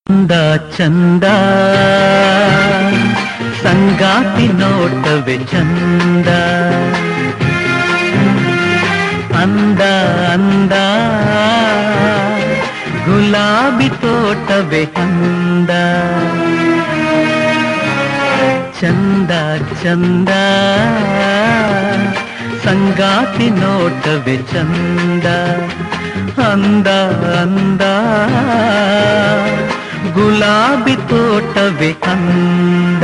ಚಂದ ಚಂದ ಸಂಗಾತಿ ನೋಟವೇ ಚಂದ ಅಂದ ಅಂದ ಗುಲಾಬಿ ತೋಟವೇ ಅಂದ ಚಂದ ಚಂದ ಸಂಗಾತಿ ನೋಟವೇ ಚಂದ ಅಂದ ಅಂದ ಗುಲಾಬಿ ತೋಟವೇ ಅಂದ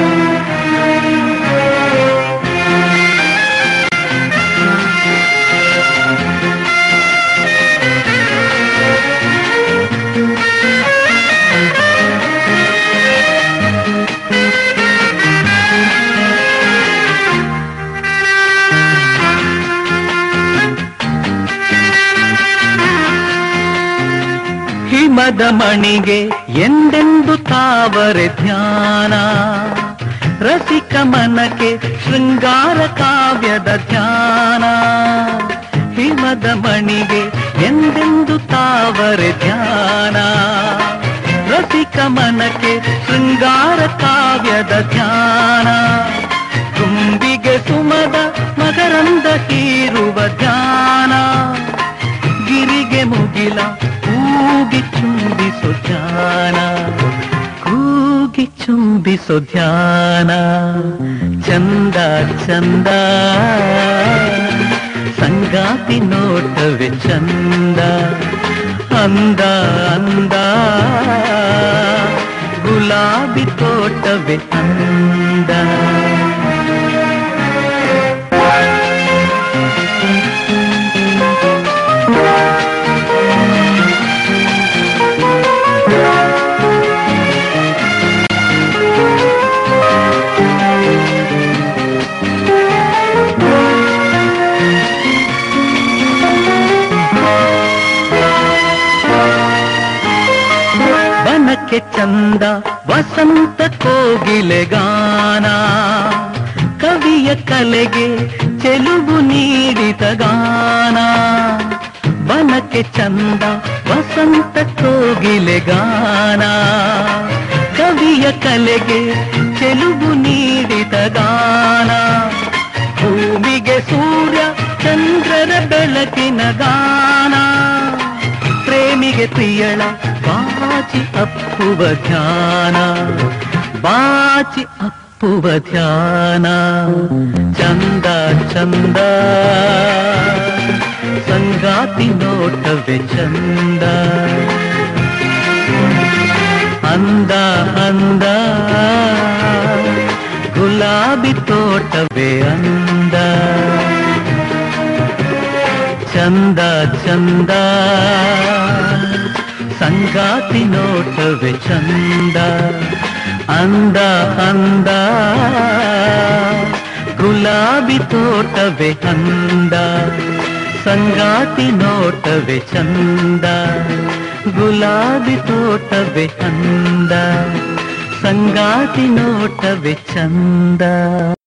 ಹಿಮದ ಮಣಿಗೆ ಎಂದೆಂದು ತಾವರೆ ಧ್ಯಾನ ರಸಿಕ ಮನಕ್ಕೆ ಶೃಂಗಾರ ಕಾವ್ಯದ ಧ್ಯಾನ ಹಿಮದ ಮಣಿಗೆ ಎಂದೆಂದು ತಾವರೆ ಧ್ಯಾನ ರಸಿಕ ಮನಕ್ಕೆ ಶೃಂಗಾರ ಕಾವ್ಯದ ಧ್ಯಾನ ತುಂಬಿಗೆ ಸುಮದ ಮಕರಂದ ಹೀರುವ ಧ್ಯಾನ ಗಿರಿಗೆ ಮುಗಿಲ ಕೂಗಿ ಚುಂಬಿಸೋ ಧ್ಯಾನ ಕೂಗಿ ಚುಂಬಿಸೋ ಧ್ಯಾನ ಚಂದ ಚಂದ ಸಂಗಾತಿ ನೋಟವೇ ಚಂದ ಅಂದ ಅಂದ ಗುಲಾಬಿ ತೋಟವೇ ಅಂದ ಬನಕ್ಕೆ ಚಂದ ವಸಂತ ಕೋಗಿಲೆ ಗಾನ ಕವಿಯ ಕಲೆಗೆ ಚೆಲುವು ನೀಡಿದ ಗಾನ ಬನಕ್ಕೆ ಚಂದ ವಸಂತ ಕೋಗಿಲೆ ಗಾನ ಕವಿಯ ಕಲೆಗೆ ಚೆಲುವು ನೀಡಿದ ಗಾನ ಭೂಮಿಗೆ ಸೂರ್ಯ ಚಂದ್ರರ ಬೆಳಕಿನ ಗಾನ ಪ್ರೇಮಿಗೆ ಪ್ರಿಯಳ ಬಾಚಿ ಅಪ್ಪುವ ಧ್ಯಾನ ಬಾಚಿ ಅಪ್ಪುವ ಧ್ಯಾನ ಚಂದ ಚಂದ ಸಂಗಾತಿ ನೋಟವೇ ಚಂದ ಅಂದ ಅಂದ ಗುಲಾಬಿ ತೋಟವೇ ಅಂದ ಚಂದ ಚಂದ ಸಂಗಾತಿ ನೋಟವೇ ಚಂದ ಅಂದ ಅಂದ ಗುಲಾಬಿ ತೋಟವೇ ಅಂದ ಸಂಗಾತಿ ನೋಟವೇ ಚಂದ ಗುಲಾಬಿ ತೋಟವೇ ಅಂದ ಸಂಗಾತಿ ನೋಟವೇ ಚಂದ